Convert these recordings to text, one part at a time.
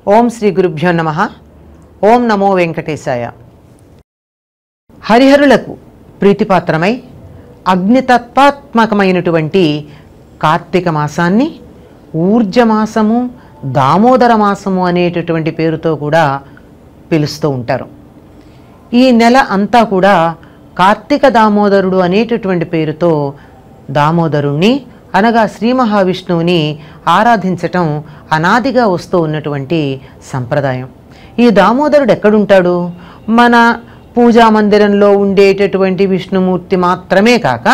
ఓం శ్రీ గురుభ్యో నమ ఓం నమో వెంకటేశాయ హరిహరులకు ప్రీతిపాత్రమై అగ్నితత్వాత్మకమైనటువంటి కార్తీక మాసాన్ని ఊర్జమాసము దామోదర మాసము అనేటటువంటి పేరుతో కూడా పిలుస్తూ ఉంటారు ఈ నెల అంతా కూడా కార్తీక దామోదరుడు అనేటటువంటి పేరుతో దామోదరుణ్ణి అనగా శ్రీ మహావిష్ణువుని ఆరాధించటం అనాదిగా వస్తూ ఉన్నటువంటి సంప్రదాయం ఈ దామోదరుడు ఎక్కడుంటాడు మన పూజా మందిరంలో ఉండేటటువంటి విష్ణుమూర్తి మాత్రమే కాక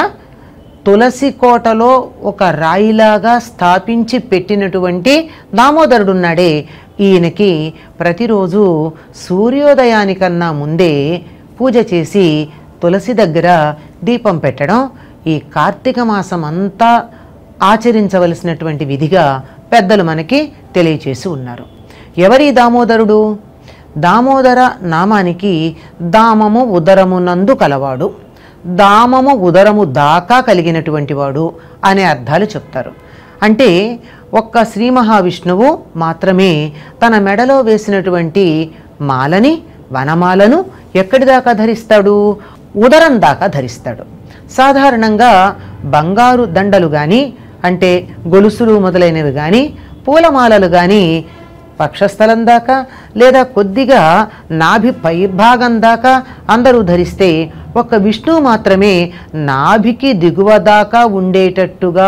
తులసి కోటలో ఒక రాయిలాగా స్థాపించి పెట్టినటువంటి దామోదరుడున్నాడే ఈయనకి ప్రతిరోజు సూర్యోదయానికన్నా ముందే పూజ చేసి తులసి దగ్గర దీపం పెట్టడం ఈ కార్తీక మాసం అంతా ఆచరించవలసినటువంటి విధిగా పెద్దలు మనకి తెలియచేసి ఉన్నారు ఎవరి దామోదరుడు దామోదర నామానికి దామము ఉదరమునందు కలవాడు దామము ఉదరము దాకా కలిగినటువంటి వాడు అనే అర్థాలు చెప్తారు అంటే ఒక్క శ్రీ మహావిష్ణువు మాత్రమే తన మెడలో వేసినటువంటి మాలని వనమాలను ఎక్కడి దాకా ధరిస్తాడు ఉదరం దాకా ధరిస్తాడు సాధారణంగా బంగారు దండలు కానీ అంటే గొలుసులు మొదలైనవి కానీ పూలమాలలు కానీ పక్షస్థలం దాకా లేదా కొద్దిగా నాభి పైభాగం దాకా అందరూ ధరిస్తే ఒక్క విష్ణువు మాత్రమే నాభికి దిగువ దాకా ఉండేటట్టుగా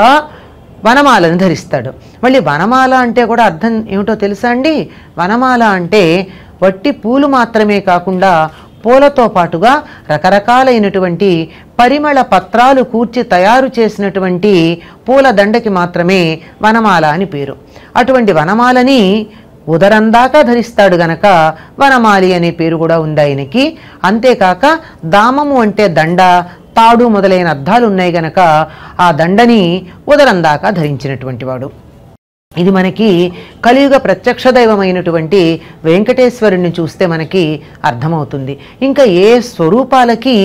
వనమాలను ధరిస్తాడు మళ్ళీ వనమాల అంటే కూడా అర్థం ఏమిటో తెలుసా అండి వనమాల అంటే వట్టి పూలు మాత్రమే కాకుండా పూలతో పాటుగా రకరకాలైనటువంటి పరిమళ పత్రాలు కూర్చి తయారు చేసినటువంటి పూల దండకి మాత్రమే వనమాల అని పేరు అటువంటి వనమాలని ఉదరం దాకా ధరిస్తాడు గనక వనమాలి అనే పేరు కూడా ఉంది ఆయనకి అంతేకాక దామము అంటే దండ తాడు మొదలైన అర్థాలు ఉన్నాయి గనక ఆ దండని ఉదరం దాకా ధరించినటువంటి వాడు ఇది మనకి కలియుగ ప్రత్యక్ష దైవమైనటువంటి వెంకటేశ్వరుణ్ణి చూస్తే మనకి అర్థమవుతుంది ఇంకా ఏ స్వరూపాలకి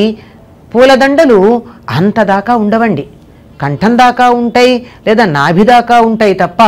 పూలదండలు అంత దాకా ఉండవండి కంఠం దాకా ఉంటాయి లేదా నాభి దాకా ఉంటాయి తప్ప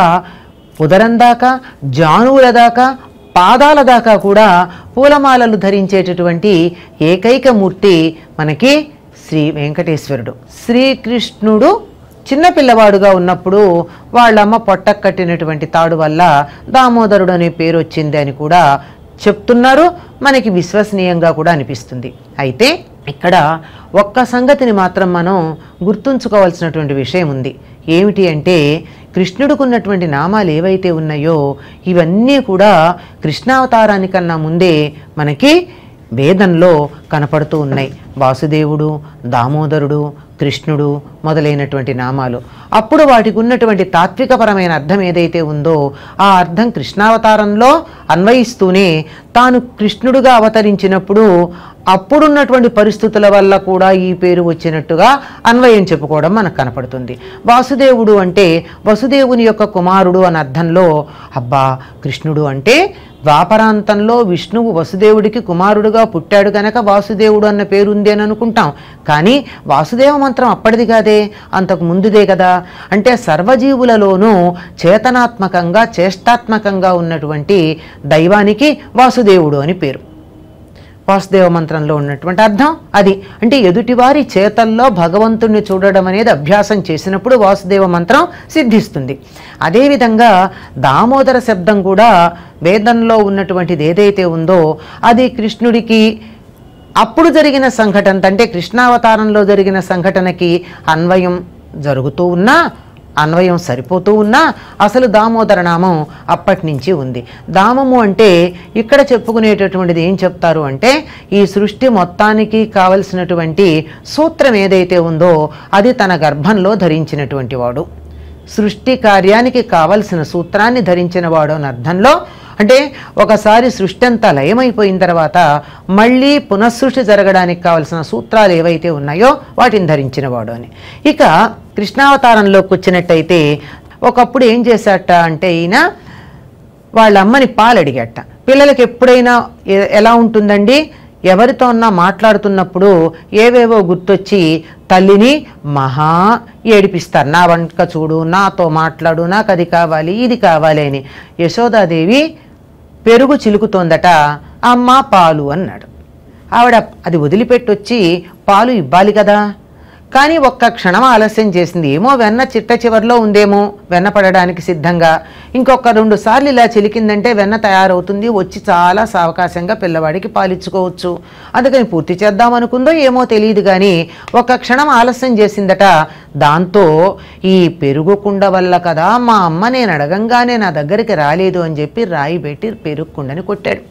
ఉదరం దాకా జానువుల దాకా పాదాల దాకా కూడా పూలమాలలు ధరించేటటువంటి ఏకైక మూర్తి మనకి శ్రీ వెంకటేశ్వరుడు శ్రీకృష్ణుడు చిన్న పిల్లవాడుగా ఉన్నప్పుడు వాళ్ళమ్మ పొట్టకు కట్టినటువంటి తాడు వల్ల దామోదరుడు అనే పేరు వచ్చింది అని కూడా చెప్తున్నారు మనకి విశ్వసనీయంగా కూడా అనిపిస్తుంది అయితే ఇక్కడ ఒక్క సంగతిని మాత్రం మనం గుర్తుంచుకోవాల్సినటువంటి విషయం ఉంది ఏమిటి అంటే కృష్ణుడికి ఉన్నటువంటి నామాలు ఏవైతే ఉన్నాయో ఇవన్నీ కూడా కృష్ణావతారానికన్నా ముందే మనకి వేదంలో కనపడుతూ ఉన్నాయి వాసుదేవుడు దామోదరుడు కృష్ణుడు మొదలైనటువంటి నామాలు అప్పుడు వాటికి ఉన్నటువంటి తాత్వికపరమైన అర్థం ఏదైతే ఉందో ఆ అర్థం కృష్ణావతారంలో అన్వయిస్తూనే తాను కృష్ణుడుగా అవతరించినప్పుడు అప్పుడున్నటువంటి పరిస్థితుల వల్ల కూడా ఈ పేరు వచ్చినట్టుగా అన్వయం చెప్పుకోవడం మనకు కనపడుతుంది వాసుదేవుడు అంటే వసుదేవుని యొక్క కుమారుడు అనే అర్థంలో అబ్బా కృష్ణుడు అంటే ద్వాపరాంతంలో విష్ణువు వసుదేవుడికి కుమారుడుగా పుట్టాడు గనక వాసుదేవుడు అన్న పేరుంది అని అనుకుంటాం కానీ వాసుదేవ మంత్రం అప్పటిది కాదే అంతకు ముందుదే కదా అంటే సర్వజీవులలోనూ చేతనాత్మకంగా చేష్టాత్మకంగా ఉన్నటువంటి దైవానికి వాసుదేవుడు అని పేరు వాసుదేవ మంత్రంలో ఉన్నటువంటి అర్థం అది అంటే ఎదుటివారి చేతల్లో భగవంతుణ్ణి చూడడం అనేది అభ్యాసం చేసినప్పుడు వాసుదేవ మంత్రం సిద్ధిస్తుంది అదేవిధంగా దామోదర శబ్దం కూడా వేదంలో ఉన్నటువంటిది ఏదైతే ఉందో అది కృష్ణుడికి అప్పుడు జరిగిన సంఘటన అంటే కృష్ణావతారంలో జరిగిన సంఘటనకి అన్వయం జరుగుతూ ఉన్నా అన్వయం సరిపోతూ ఉన్నా అసలు దామోదర నామం అప్పటి నుంచి ఉంది దామము అంటే ఇక్కడ చెప్పుకునేటటువంటిది ఏం చెప్తారు అంటే ఈ సృష్టి మొత్తానికి కావలసినటువంటి సూత్రం ఏదైతే ఉందో అది తన గర్భంలో ధరించినటువంటి వాడు సృష్టి కార్యానికి కావలసిన సూత్రాన్ని ధరించిన వాడు అని అర్థంలో అంటే ఒకసారి సృష్టి అంతా లయమైపోయిన తర్వాత మళ్ళీ పునఃసృష్టి జరగడానికి కావలసిన సూత్రాలు ఏవైతే ఉన్నాయో వాటిని ధరించిన వాడు అని ఇక కృష్ణావతారంలోకి వచ్చినట్టయితే ఒకప్పుడు ఏం చేశాట అంటే ఈయన వాళ్ళ అమ్మని పాలు అడిగట పిల్లలకి ఎప్పుడైనా ఎ- ఎలా ఉంటుందండి ఎవరితో అన్నా మాట్లాడుతున్నప్పుడు ఏవేవో గుర్తొచ్చి తల్లిని మహా ఏడిపిస్తారు నా వంక చూడు నాతో మాట్లాడు నాకు అది కావాలి ఇది కావాలి అని యశోదాదేవి పెరుగు చిలుకుతోందట అమ్మ పాలు అన్నాడు ఆవిడ అది వదిలిపెట్టొచ్చి పాలు ఇవ్వాలి కదా కానీ ఒక్క క్షణం ఆలస్యం చేసింది ఏమో వెన్న చిట్ట చివరిలో ఉందేమో వెన్న పడడానికి సిద్ధంగా ఇంకొక రెండు సార్లు ఇలా చిలికిందంటే వెన్న తయారవుతుంది వచ్చి చాలా సావకాశంగా పిల్లవాడికి పాలిచ్చుకోవచ్చు అందుకని పూర్తి చేద్దాం అనుకుందో ఏమో తెలియదు కానీ ఒక్క క్షణం ఆలస్యం చేసిందట దాంతో ఈ పెరుగు కుండ వల్ల కదా మా అమ్మ నేను అడగంగానే నా దగ్గరికి రాలేదు అని చెప్పి రాయి పెట్టి పెరుగు కుండని కొట్టాడు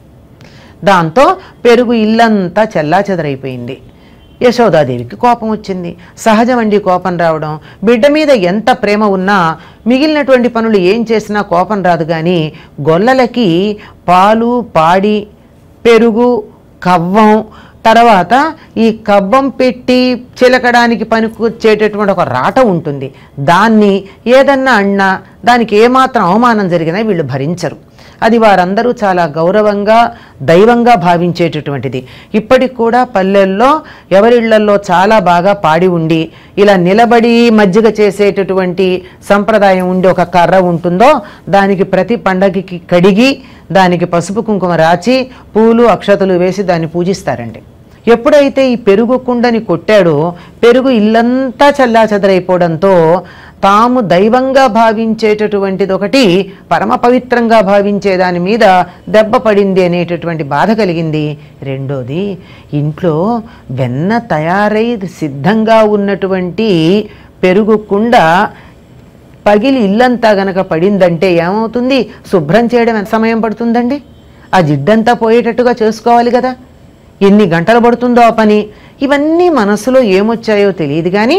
దాంతో పెరుగు ఇల్లంతా చెల్లాచెదరైపోయింది యశోదాదేవికి కోపం వచ్చింది సహజమండి కోపం రావడం బిడ్డ మీద ఎంత ప్రేమ ఉన్నా మిగిలినటువంటి పనులు ఏం చేసినా కోపం రాదు కానీ గొల్లలకి పాలు పాడి పెరుగు కవ్వం తర్వాత ఈ కవ్వం పెట్టి చిలకడానికి పనికొచ్చేటటువంటి ఒక రాట ఉంటుంది దాన్ని ఏదన్నా అన్నా దానికి ఏమాత్రం అవమానం జరిగినా వీళ్ళు భరించరు అది వారందరూ చాలా గౌరవంగా దైవంగా భావించేటటువంటిది ఇప్పటికి కూడా పల్లెల్లో ఎవరిళ్లల్లో చాలా బాగా పాడి ఉండి ఇలా నిలబడి మజ్జిగ చేసేటటువంటి సంప్రదాయం ఉండి ఒక కర్ర ఉంటుందో దానికి ప్రతి పండగకి కడిగి దానికి పసుపు కుంకుమ రాచి పూలు అక్షతలు వేసి దాన్ని పూజిస్తారండి ఎప్పుడైతే ఈ పెరుగు కుండని కొట్టాడో పెరుగు ఇల్లంతా చల్లా చెదరైపోవడంతో తాము దైవంగా భావించేటటువంటిది ఒకటి పరమ పవిత్రంగా భావించే దాని మీద దెబ్బ పడింది అనేటటువంటి బాధ కలిగింది రెండోది ఇంట్లో వెన్న తయారై సిద్ధంగా ఉన్నటువంటి పెరుగు కుండ పగిలి ఇల్లంతా గనక పడిందంటే ఏమవుతుంది శుభ్రం చేయడం ఎంత సమయం పడుతుందండి ఆ జిడ్డంతా పోయేటట్టుగా చేసుకోవాలి కదా ఎన్ని గంటలు పడుతుందో ఆ పని ఇవన్నీ మనసులో ఏమొచ్చాయో తెలియదు కానీ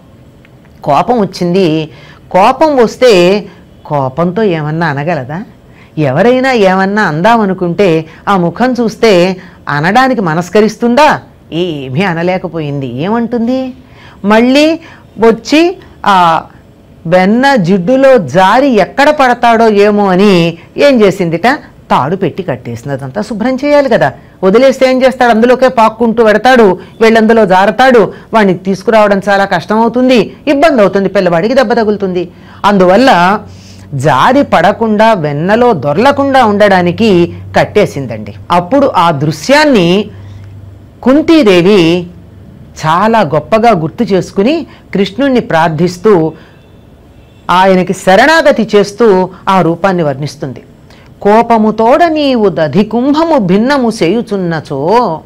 కోపం వచ్చింది కోపం వస్తే కోపంతో ఏమన్నా అనగలదా ఎవరైనా ఏమన్నా అందామనుకుంటే ఆ ముఖం చూస్తే అనడానికి మనస్కరిస్తుందా ఏమీ అనలేకపోయింది ఏమంటుంది మళ్ళీ వచ్చి ఆ వెన్న జిడ్డులో జారి ఎక్కడ పడతాడో ఏమో అని ఏం చేసిందిట తాడు పెట్టి కట్టేసింది అదంతా శుభ్రం చేయాలి కదా వదిలేస్తే ఏం చేస్తాడు అందులోకే పాక్కుంటూ పెడతాడు వీళ్ళందులో జారతాడు వాడిని తీసుకురావడం చాలా కష్టం అవుతుంది ఇబ్బంది అవుతుంది పిల్లవాడికి దెబ్బ తగులుతుంది అందువల్ల జారి పడకుండా వెన్నలో దొరలకుండా ఉండడానికి కట్టేసిందండి అప్పుడు ఆ దృశ్యాన్ని కుంతీదేవి చాలా గొప్పగా గుర్తు చేసుకుని కృష్ణుణ్ణి ప్రార్థిస్తూ ఆయనకి శరణాగతి చేస్తూ ఆ రూపాన్ని వర్ణిస్తుంది కోపముతోడ నీవు దధికుంభము భిన్నము చేయుచున్నచో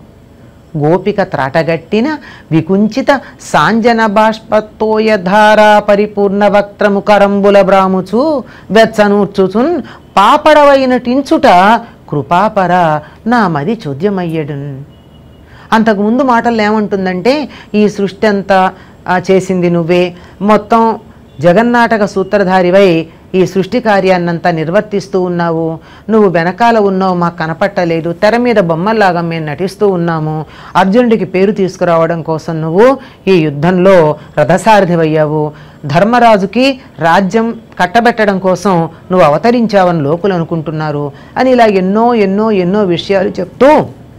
గోపిక త్రాటగట్టిన వికుంచిత సాంజన బాష్పత్తోయధారా పరిపూర్ణ వక్త్రము కరంబుల బ్రాముచు వెచ్చనూర్చుచున్ పాపడవైనటించుట కృపాపర నా మది చోద్యమయ్యడున్ అంతకుముందు మాటల్లో ఏమంటుందంటే ఈ సృష్టి అంతా ఆ, చేసింది నువ్వే మొత్తం జగన్నాటక సూత్రధారివై ఈ సృష్టి కార్యాన్నంతా నిర్వర్తిస్తూ ఉన్నావు నువ్వు వెనకాల ఉన్నావు మాకు కనపట్టలేదు తెర మీద బొమ్మల్లాగా మేము నటిస్తూ ఉన్నాము అర్జునుడికి పేరు తీసుకురావడం కోసం నువ్వు ఈ యుద్ధంలో రథసారథివయ్యావు ధర్మరాజుకి రాజ్యం కట్టబెట్టడం కోసం నువ్వు అవతరించావని లోకులు అనుకుంటున్నారు అని ఇలా ఎన్నో ఎన్నో ఎన్నో విషయాలు చెప్తూ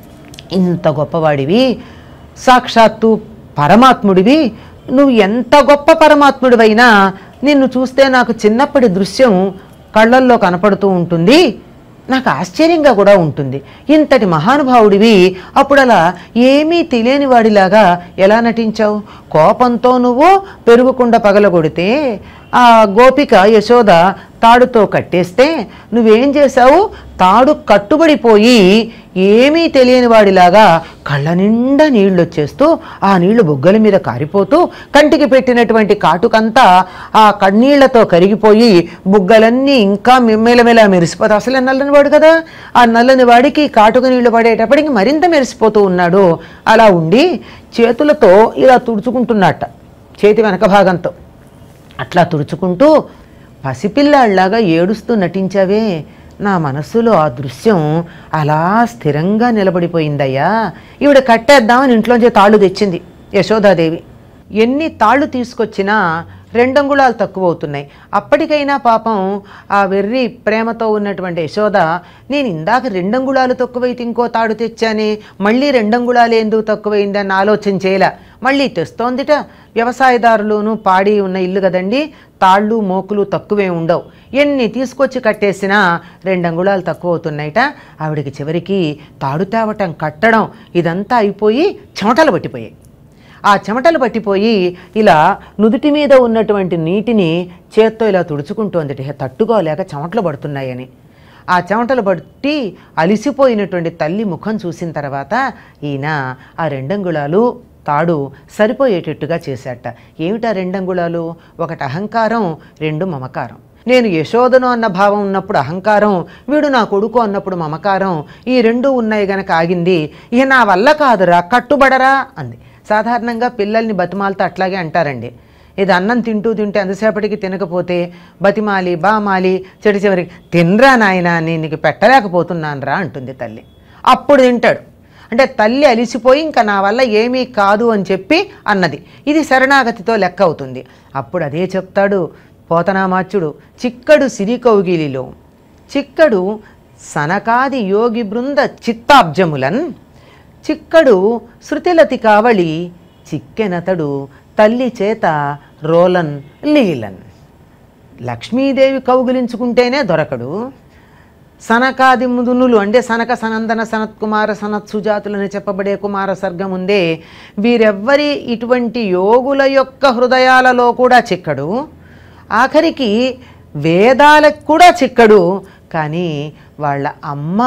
ఇంత గొప్పవాడివి సాక్షాత్తు పరమాత్ముడివి నువ్వు ఎంత గొప్ప పరమాత్ముడివైనా నిన్ను చూస్తే నాకు చిన్నప్పటి దృశ్యం కళ్ళల్లో కనపడుతూ ఉంటుంది నాకు ఆశ్చర్యంగా కూడా ఉంటుంది ఇంతటి మహానుభావుడివి అప్పుడు అలా ఏమీ తెలియని వాడిలాగా ఎలా నటించావు కోపంతో నువ్వు పెరుగుకుండా పగలగొడితే ఆ గోపిక యశోద తాడుతో కట్టేస్తే నువ్వేం చేశావు తాడు కట్టుబడిపోయి ఏమీ తెలియని వాడిలాగా కళ్ళ నిండా నీళ్లు వచ్చేస్తూ ఆ నీళ్లు బుగ్గల మీద కారిపోతూ కంటికి పెట్టినటువంటి కాటుకంతా ఆ కన్నీళ్లతో కరిగిపోయి బుగ్గలన్నీ ఇంకా మెల్లమెలా మెరిసిపోతా అసలే నల్లని వాడు కదా ఆ నల్లని వాడికి కాటుక నీళ్లు పడేటప్పటికి మరింత మెరిసిపోతూ ఉన్నాడు అలా ఉండి చేతులతో ఇలా తుడుచుకుంటున్నట్ట చేతి వెనక భాగంతో అట్లా తుడుచుకుంటూ పసిపిల్లాళ్లాగా ఏడుస్తూ నటించావే నా మనస్సులో ఆ దృశ్యం అలా స్థిరంగా నిలబడిపోయిందయ్యా ఈవిడ కట్టేద్దామని ఇంట్లోంచి తాళ్ళు తెచ్చింది యశోదాదేవి ఎన్ని తాళ్ళు తీసుకొచ్చినా రెండంగుళాలు తక్కువ అవుతున్నాయి అప్పటికైనా పాపం ఆ వెర్రి ప్రేమతో ఉన్నటువంటి యశోద నేను ఇందాక రెండంగుళాలు తక్కువైతే ఇంకో తాడు తెచ్చానే మళ్ళీ రెండంగుళాలు ఎందుకు తక్కువైందని ఆలోచన చేయలే మళ్ళీ తెస్తోందిట వ్యవసాయదారులును పాడి ఉన్న ఇల్లు కదండి తాళ్ళు మోకులు తక్కువే ఉండవు ఎన్ని తీసుకొచ్చి కట్టేసినా రెండు అంగుళాలు తక్కువ అవుతున్నాయిట ఆవిడకి చివరికి తాడు తేవటం కట్టడం ఇదంతా అయిపోయి చెమటలు పట్టిపోయాయి ఆ చెమటలు పట్టిపోయి ఇలా నుదుటి మీద ఉన్నటువంటి నీటిని చేత్తో ఇలా తుడుచుకుంటోంది తట్టుకోలేక చెమటలు పడుతున్నాయని ఆ చెమటలు పట్టి అలిసిపోయినటువంటి తల్లి ముఖం చూసిన తర్వాత ఈయన ఆ రెండంగుళాలు తాడు సరిపోయేటట్టుగా చేశాట ఏమిటా రెండంగుళాలు ఒకటి అహంకారం రెండు మమకారం నేను యశోదను అన్న భావం ఉన్నప్పుడు అహంకారం వీడు నా కొడుకు అన్నప్పుడు మమకారం ఈ రెండు ఉన్నాయి గనక ఆగింది ఇక నా వల్ల కాదురా కట్టుబడరా అంది సాధారణంగా పిల్లల్ని బతిమాలతో అట్లాగే అంటారండి ఇది అన్నం తింటూ తింటే ఎంతసేపటికి తినకపోతే బతిమాలి బామాలి చెడు చివరికి తినరా నాయనా నేను నీకు పెట్టలేకపోతున్నాను రా అంటుంది తల్లి అప్పుడు తింటాడు అంటే తల్లి అలిసిపోయి ఇంకా నా వల్ల ఏమీ కాదు అని చెప్పి అన్నది ఇది శరణాగతితో లెక్క అవుతుంది అప్పుడు అదే చెప్తాడు పోతనామాచ్యుడు చిక్కడు సిరి కౌగిలిలో చిక్కడు సనకాది యోగి బృంద చిత్తాబ్జములన్ చిక్కడు శృతిలతి కావళి చిక్కెనతడు తల్లి చేత రోలన్ లీలన్ లక్ష్మీదేవి కౌగిలించుకుంటేనే దొరకడు సనకాది ముదునులు అంటే సనక సనందన సనత్ కుమార సనత్ సుజాతులని చెప్పబడే కుమార సర్గం ఉందే వీరెవ్వరి ఇటువంటి యోగుల యొక్క హృదయాలలో కూడా చిక్కడు ఆఖరికి వేదాలకు కూడా చిక్కడు కానీ వాళ్ళ అమ్మ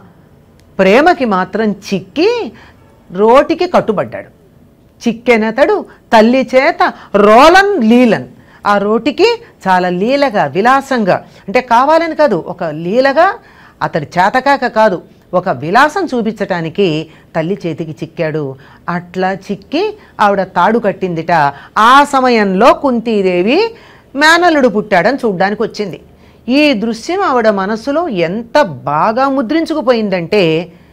ప్రేమకి మాత్రం చిక్కి రోటికి కట్టుబడ్డాడు చిక్కెనతడు తల్లి చేత రోలన్ లీలన్ ఆ రోటికి చాలా లీలగా విలాసంగా అంటే కావాలని కాదు ఒక లీలగా అతడి చేతకాక కాదు ఒక విలాసం చూపించటానికి తల్లి చేతికి చిక్కాడు అట్లా చిక్కి ఆవిడ తాడు కట్టిందిట ఆ సమయంలో కుంతీదేవి మేనల్లుడు పుట్టాడని చూడ్డానికి వచ్చింది ఈ దృశ్యం ఆవిడ మనసులో ఎంత బాగా ముద్రించుకుపోయిందంటే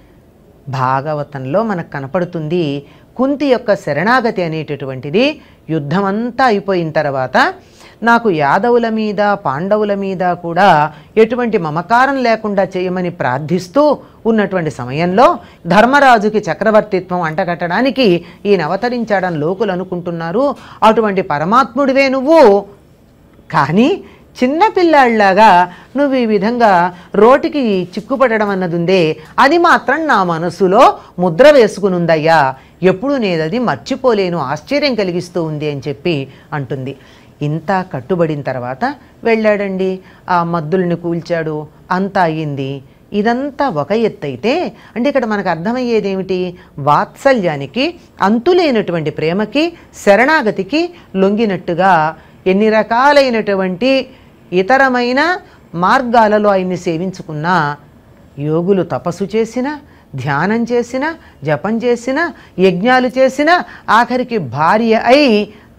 భాగవతంలో మనకు కనపడుతుంది కుంతి యొక్క శరణాగతి అనేటటువంటిది యుద్ధమంతా అయిపోయిన తర్వాత నాకు యాదవుల మీద పాండవుల మీద కూడా ఎటువంటి మమకారం లేకుండా చేయమని ప్రార్థిస్తూ ఉన్నటువంటి సమయంలో ధర్మరాజుకి చక్రవర్తిత్వం అంటగట్టడానికి ఈయన అవతరించాడని లోకులు అనుకుంటున్నారు అటువంటి పరమాత్ముడివే నువ్వు కానీ చిన్నపిల్లాడిలాగా నువ్వు ఈ విధంగా రోటికి చిక్కుపడడం అన్నది ఉందే అది మాత్రం నా మనసులో ముద్ర వేసుకునుందయ్యా ఎప్పుడు నేనది మర్చిపోలేను ఆశ్చర్యం కలిగిస్తూ ఉంది అని చెప్పి అంటుంది ఇంత కట్టుబడిన తర్వాత వెళ్ళాడండి ఆ మద్దుల్ని కూల్చాడు అంతా అయ్యింది ఇదంతా ఒక ఎత్తైతే అంటే ఇక్కడ మనకు అర్థమయ్యేది ఏమిటి వాత్సల్యానికి అంతులేనటువంటి ప్రేమకి శరణాగతికి లొంగినట్టుగా ఎన్ని రకాలైనటువంటి ఇతరమైన మార్గాలలో ఆయన్ని సేవించుకున్నా యోగులు తపస్సు చేసిన ధ్యానం చేసిన జపం చేసిన యజ్ఞాలు చేసిన ఆఖరికి భార్య అయి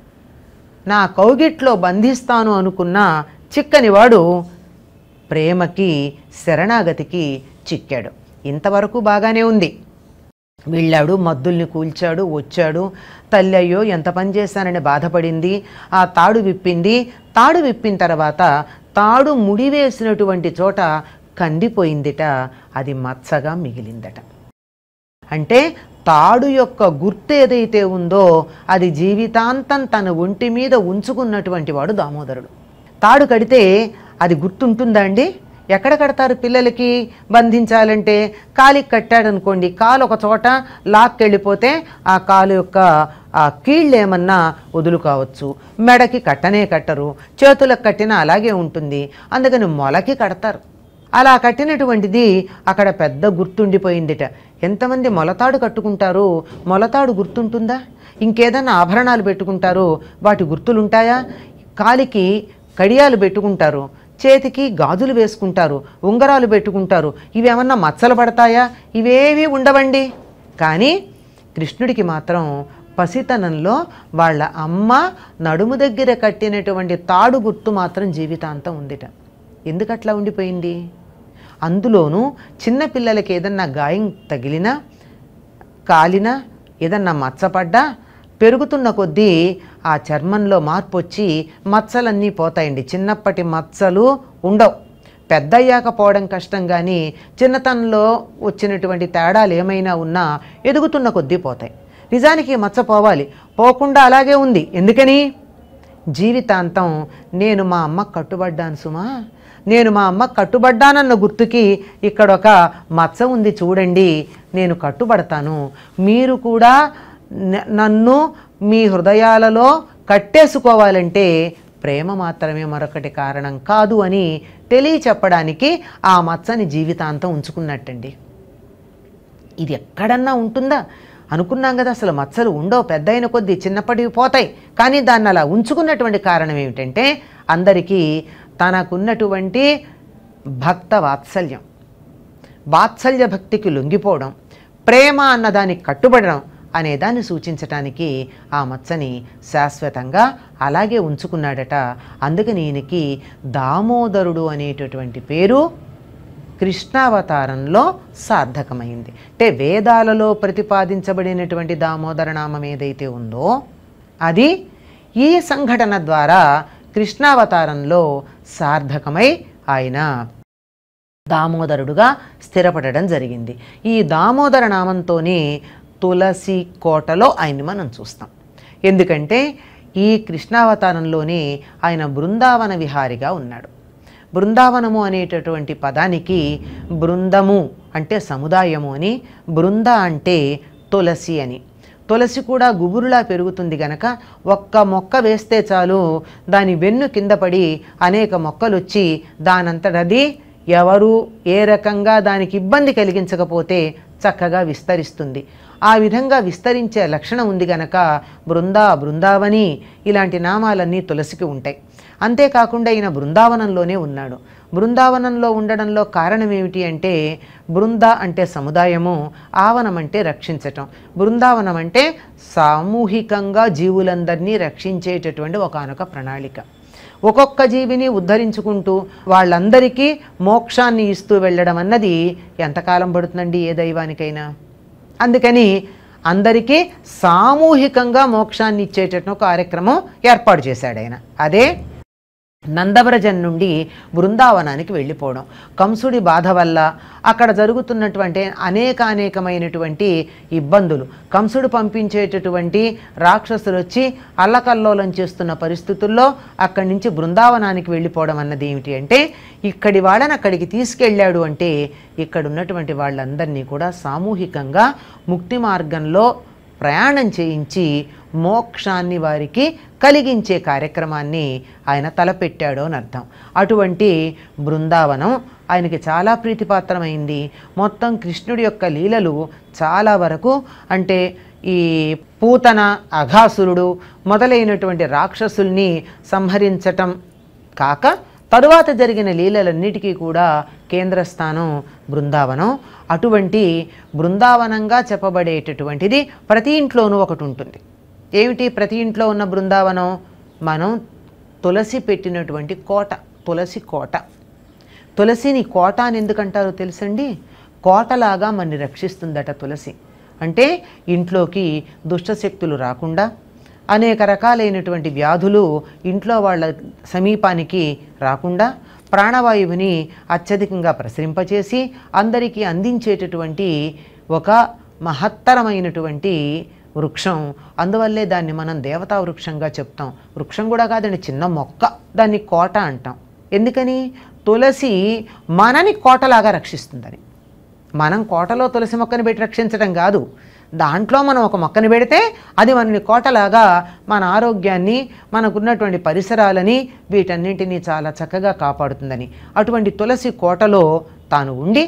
నా కౌగిట్లో బంధిస్తాను అనుకున్న చిక్కనివాడు ప్రేమకి శరణాగతికి చిక్కాడు ఇంతవరకు బాగానే ఉంది వెళ్ళాడు మద్దుల్ని కూల్చాడు వచ్చాడు తల్లి అయ్యో ఎంత పని చేశానని బాధపడింది ఆ తాడు విప్పింది తాడు విప్పిన తర్వాత తాడు ముడివేసినటువంటి చోట కందిపోయిందిట అది మచ్చగా మిగిలిందట అంటే తాడు యొక్క గుర్తు ఏదైతే ఉందో అది జీవితాంతం తన ఒంటి మీద ఉంచుకున్నటువంటి వాడు దామోదరుడు తాడు కడితే అది గుర్తుంటుందా అండి ఎక్కడ కడతారు పిల్లలకి బంధించాలంటే కాలికి కట్టాడనుకోండి కాలు ఒక చోట లాక్కెళ్ళిపోతే ఆ కాలు యొక్క ఆ కీళ్ళు ఏమన్నా వదులు కావచ్చు మెడకి కట్టనే కట్టరు చేతులకు కట్టినా అలాగే ఉంటుంది అందుకని మొలకి కడతారు అలా కట్టినటువంటిది అక్కడ పెద్ద గుర్తుండిపోయిందిట ఎంతమంది మొలతాడు కట్టుకుంటారు మొలతాడు గుర్తుంటుందా ఇంకేదన్నా ఆభరణాలు పెట్టుకుంటారు వాటి గుర్తులుంటాయా కాలికి కడియాలు పెట్టుకుంటారు చేతికి గాజులు వేసుకుంటారు ఉంగరాలు పెట్టుకుంటారు ఇవేమన్నా మచ్చలు పడతాయా ఇవేవి ఉండవండి కానీ కృష్ణుడికి మాత్రం పసితనంలో వాళ్ళ అమ్మ నడుము దగ్గర కట్టినటువంటి తాడు గుర్తు మాత్రం జీవితాంతం ఉందిట ఎందుకు అట్లా ఉండిపోయింది అందులోనూ చిన్నపిల్లలకి ఏదన్నా గాయం తగిలినా కాలినా ఏదన్నా మచ్చపడ్డా పెరుగుతున్న కొద్దీ ఆ చర్మంలో మార్పు వచ్చి మచ్చలన్నీ పోతాయండి చిన్నప్పటి మచ్చలు ఉండవు పెద్దయ్యాక పోవడం కష్టం కానీ చిన్నతనంలో వచ్చినటువంటి తేడాలు ఏమైనా ఉన్నా ఎదుగుతున్న కొద్దీ పోతాయి నిజానికి ఈ మచ్చ పోవాలి పోకుండా అలాగే ఉంది ఎందుకని జీవితాంతం నేను మా అమ్మ కట్టుబడ్డాను సుమా నేను మా అమ్మ కట్టుబడ్డానన్న గుర్తుకి ఇక్కడ ఒక మచ్చ ఉంది చూడండి నేను కట్టుబడతాను మీరు కూడా న- నన్ను మీ హృదయాలలో కట్టేసుకోవాలంటే ప్రేమ మాత్రమే మరొకటి కారణం కాదు అని తెలియచెప్పడానికి ఆ మచ్చని జీవితాంతం ఉంచుకున్నట్టండి ఇది ఎక్కడన్నా ఉంటుందా అనుకున్నాం కదా అసలు మచ్చలు ఉండవు పెద్ద అయిన కొద్దీ చిన్నప్పటివి పోతాయి కానీ దాన్ని అలా ఉంచుకున్నటువంటి కారణం ఏమిటంటే అందరికీ తనకున్నటువంటి భక్త వాత్సల్యం వాత్సల్య భక్తికి లొంగిపోవడం ప్రేమ అన్నదానికి కట్టుబడడం అనే దాన్ని సూచించటానికి ఆ మచ్చని శాశ్వతంగా అలాగే ఉంచుకున్నాడట అందుకని ఈయనకి దామోదరుడు అనేటటువంటి పేరు కృష్ణావతారంలో సార్థకమైంది అంటే వేదాలలో ప్రతిపాదించబడినటువంటి దామోదర నామం ఏదైతే ఉందో అది ఈ సంఘటన ద్వారా కృష్ణావతారంలో సార్థకమై ఆయన దామోదరుడుగా స్థిరపడడం జరిగింది ఈ దామోదర నామంతోనే తులసి కోటలో ఆయన్ని మనం చూస్తాం ఎందుకంటే ఈ కృష్ణావతారంలోనే ఆయన బృందావన విహారిగా ఉన్నాడు బృందావనము అనేటటువంటి పదానికి బృందము అంటే సముదాయము అని బృంద అంటే తులసి అని తులసి కూడా గుబురులా పెరుగుతుంది గనక ఒక్క మొక్క వేస్తే చాలు దాని వెన్ను కింద పడి అనేక మొక్కలు వచ్చి దానంతటది ఎవరు ఏ రకంగా దానికి ఇబ్బంది కలిగించకపోతే చక్కగా విస్తరిస్తుంది ఆ విధంగా విస్తరించే లక్షణం ఉంది గనక బృందా బృందావని ఇలాంటి నామాలన్నీ తులసికి ఉంటాయి అంతేకాకుండా ఈయన బృందావనంలోనే ఉన్నాడు బృందావనంలో ఉండడంలో కారణం ఏమిటి అంటే బృంద అంటే సముదాయము ఆవనం అంటే రక్షించటం బృందావనం అంటే సామూహికంగా జీవులందరినీ రక్షించేటటువంటి ఒకానొక ప్రణాళిక ఒక్కొక్క జీవిని ఉద్ధరించుకుంటూ వాళ్ళందరికీ మోక్షాన్ని ఇస్తూ వెళ్ళడం అన్నది ఎంతకాలం పడుతుందండి ఏ దైవానికైనా అందుకని అందరికీ సామూహికంగా మోక్షాన్ని ఇచ్చేటట్టు ఒక కార్యక్రమం ఏర్పాటు చేశాడు ఆయన అదే నందవ్రజం నుండి బృందావనానికి వెళ్ళిపోవడం కంసుడి బాధ వల్ల అక్కడ జరుగుతున్నటువంటి అనేక అనేకమైనటువంటి ఇబ్బందులు కంసుడు పంపించేటటువంటి రాక్షసులు వచ్చి అల్లకల్లోలం చేస్తున్న పరిస్థితుల్లో అక్కడి నుంచి బృందావనానికి వెళ్ళిపోవడం అన్నది ఏమిటి అంటే ఇక్కడి వాళ్ళని అక్కడికి తీసుకెళ్ళాడు అంటే ఇక్కడ ఉన్నటువంటి వాళ్ళందరినీ కూడా సామూహికంగా ముక్తి మార్గంలో ప్రయాణం చేయించి మోక్షాన్ని వారికి కలిగించే కార్యక్రమాన్ని ఆయన తలపెట్టాడు అని అర్థం అటువంటి బృందావనం ఆయనకి చాలా ప్రీతిపాత్రమైంది మొత్తం కృష్ణుడి యొక్క లీలలు చాలా వరకు అంటే ఈ పూతన అఘాసురుడు మొదలైనటువంటి రాక్షసుల్ని సంహరించటం కాక తరువాత జరిగిన లీలలన్నిటికీ కూడా కేంద్రస్థానం బృందావనం అటువంటి బృందావనంగా చెప్పబడేటటువంటిది ప్రతి ఇంట్లోనూ ఒకటి ఉంటుంది ఏమిటి ప్రతి ఇంట్లో ఉన్న బృందావనం మనం తులసి పెట్టినటువంటి కోట తులసి కోట తులసిని కోట అని ఎందుకంటారో తెలుసండి కోటలాగా మనని రక్షిస్తుందట తులసి అంటే ఇంట్లోకి దుష్టశక్తులు రాకుండా అనేక రకాలైనటువంటి వ్యాధులు ఇంట్లో వాళ్ళ సమీపానికి రాకుండా ప్రాణవాయువుని అత్యధికంగా ప్రసరింపచేసి అందరికీ అందించేటటువంటి ఒక మహత్తరమైనటువంటి వృక్షం అందువల్లే దాన్ని మనం దేవతా వృక్షంగా చెప్తాం వృక్షం కూడా కాదండి చిన్న మొక్క దాన్ని కోట అంటాం ఎందుకని తులసి మనని కోటలాగా రక్షిస్తుందని మనం కోటలో తులసి మొక్కని పెట్టి రక్షించడం కాదు దాంట్లో మనం ఒక మొక్కని పెడితే అది మనని కోటలాగా మన ఆరోగ్యాన్ని మనకున్నటువంటి పరిసరాలని వీటన్నింటినీ చాలా చక్కగా కాపాడుతుందని అటువంటి తులసి కోటలో తాను ఉండి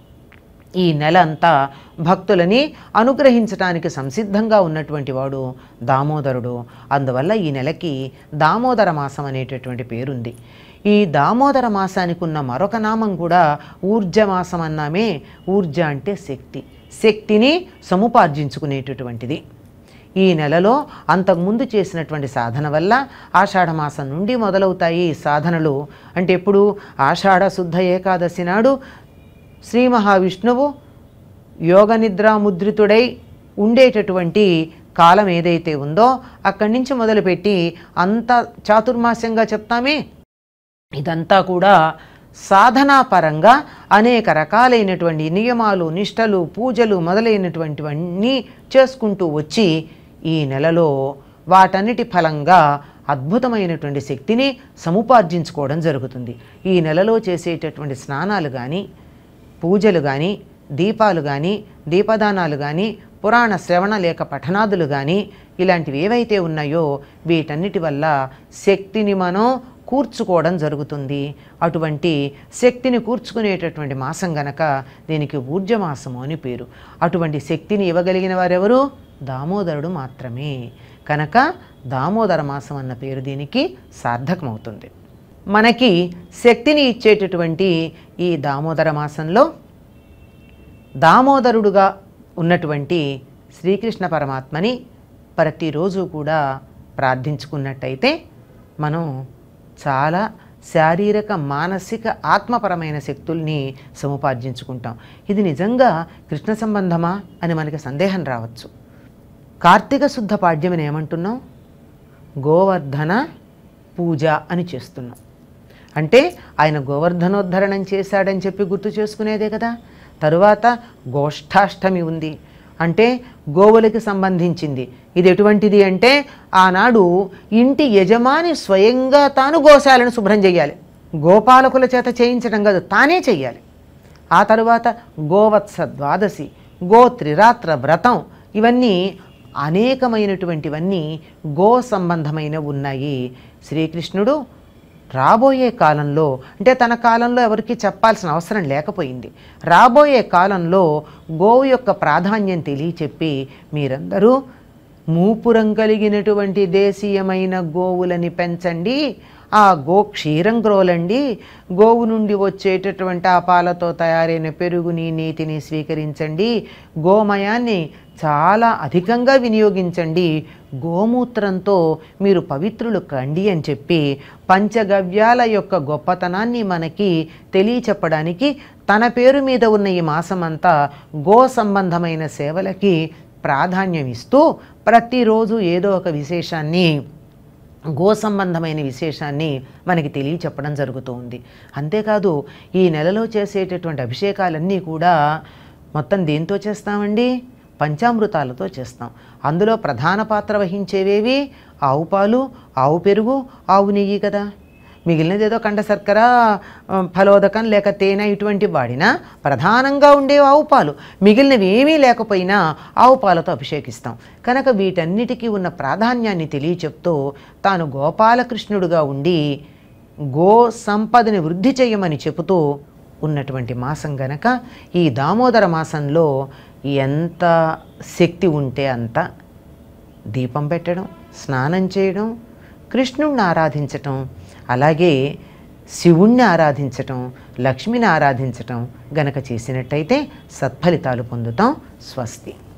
ఈ నెల అంతా భక్తులని అనుగ్రహించటానికి సంసిద్ధంగా ఉన్నటువంటి వాడు దామోదరుడు అందువల్ల ఈ నెలకి దామోదర మాసం అనేటటువంటి పేరుంది ఈ దామోదర మాసానికి ఉన్న మరొక నామం కూడా ఊర్జ మాసం అన్నామే ఊర్జ అంటే శక్తి శక్తిని సముపార్జించుకునేటటువంటిది ఈ నెలలో అంతకుముందు చేసినటువంటి సాధన వల్ల ఆషాఢమాసం నుండి మొదలవుతాయి ఈ సాధనలు అంటే ఎప్పుడు ఆషాఢ శుద్ధ ఏకాదశి నాడు శ్రీ మహావిష్ణువు యోగ నిద్రా ముద్రితుడై ఉండేటటువంటి కాలం ఏదైతే ఉందో అక్కడి నుంచి మొదలుపెట్టి అంత చాతుర్మాస్యంగా చెప్తామే ఇదంతా కూడా సాధనాపరంగా అనేక రకాలైనటువంటి నియమాలు నిష్టలు పూజలు మొదలైనటువంటివన్నీ చేసుకుంటూ వచ్చి ఈ నెలలో వాటన్నిటి ఫలంగా అద్భుతమైనటువంటి శక్తిని సముపార్జించుకోవడం జరుగుతుంది ఈ నెలలో చేసేటటువంటి స్నానాలు కానీ పూజలు కానీ దీపాలు కానీ దీపదానాలు కానీ పురాణ శ్రవణ లేక పఠనాదులు కానీ ఇలాంటివి ఏవైతే ఉన్నాయో వీటన్నిటి వల్ల శక్తిని మనం కూర్చుకోవడం జరుగుతుంది అటువంటి శక్తిని కూర్చుకునేటటువంటి మాసం గనక దీనికి ఊర్జమాసము అని పేరు అటువంటి శక్తిని ఇవ్వగలిగిన వారెవరు దామోదరుడు మాత్రమే కనుక దామోదర మాసం అన్న పేరు దీనికి సార్థకమవుతుంది మనకి శక్తిని ఇచ్చేటటువంటి ఈ దామోదర మాసంలో దామోదరుడుగా ఉన్నటువంటి శ్రీకృష్ణ పరమాత్మని ప్రతిరోజు కూడా ప్రార్థించుకున్నట్టయితే మనం చాలా శారీరక మానసిక ఆత్మపరమైన శక్తుల్ని సముపార్జించుకుంటాం ఇది నిజంగా కృష్ణ సంబంధమా అని మనకి సందేహం రావచ్చు కార్తీక శుద్ధ పాడ్యమని ఏమంటున్నాం గోవర్ధన పూజ అని చేస్తున్నాం అంటే ఆయన గోవర్ధనోద్ధరణం చేశాడని చెప్పి గుర్తు చేసుకునేదే కదా తరువాత గోష్ఠాష్టమి ఉంది అంటే గోవులకి సంబంధించింది ఇది ఎటువంటిది అంటే ఆనాడు ఇంటి యజమాని స్వయంగా తాను గోశాలను శుభ్రం చేయాలి గోపాలకుల చేత చేయించడం కాదు తానే చెయ్యాలి ఆ తరువాత గోవత్స ద్వాదశి గో త్రిరాత్ర వ్రతం ఇవన్నీ అనేకమైనటువంటివన్నీ గో సంబంధమైన ఉన్నాయి శ్రీకృష్ణుడు రాబోయే కాలంలో అంటే తన కాలంలో ఎవరికి చెప్పాల్సిన అవసరం లేకపోయింది రాబోయే కాలంలో గోవు యొక్క ప్రాధాన్యం తెలియచెప్పి మీరందరూ మూపురం కలిగినటువంటి దేశీయమైన గోవులని పెంచండి ఆ గో క్షీరం గ్రోలండి గోవు నుండి వచ్చేటటువంటి ఆ పాలతో తయారైన పెరుగుని నీతిని స్వీకరించండి గోమయాన్ని చాలా అధికంగా వినియోగించండి గోమూత్రంతో మీరు పవిత్రులు కండి అని చెప్పి పంచగవ్యాల యొక్క గొప్పతనాన్ని మనకి తెలియచెప్పడానికి తన పేరు మీద ఉన్న ఈ మాసమంతా గో సంబంధమైన సేవలకి ప్రాధాన్యం ఇస్తూ ప్రతిరోజు ఏదో ఒక విశేషాన్ని గో సంబంధమైన విశేషాన్ని మనకి తెలియచెప్పడం జరుగుతూ ఉంది అంతేకాదు ఈ నెలలో చేసేటటువంటి అభిషేకాలన్నీ కూడా మొత్తం దేంతో చేస్తామండి పంచామృతాలతో చేస్తాం అందులో ప్రధాన పాత్ర వహించేవేవి ఆవు పాలు ఆవు పెరుగు ఆవు నెయ్యి కదా మిగిలినది ఏదో కండ శర్కర ఆ, ఫలోదకం లేక తేనె ఇటువంటి వాడినా ప్రధానంగా ఉండే ఆవు పాలు మిగిలినవి ఏమీ లేకపోయినా ఆవు పాలతో అభిషేకిస్తాం కనుక వీటన్నిటికీ ఉన్న ప్రాధాన్యాన్ని తెలియచెప్తూ తాను గోపాలకృష్ణుడుగా ఉండి గో సంపదని వృద్ధి చేయమని చెబుతూ ఉన్నటువంటి మాసం గనక ఈ దామోదర మాసంలో ఎంత శక్తి ఉంటే అంత దీపం పెట్టడం స్నానం చేయడం కృష్ణుణ్ణి ఆరాధించటం అలాగే శివుణ్ణి ఆరాధించటం లక్ష్మిని ఆరాధించటం గనక చేసినట్టయితే సత్ఫలితాలు పొందుతాం స్వస్తి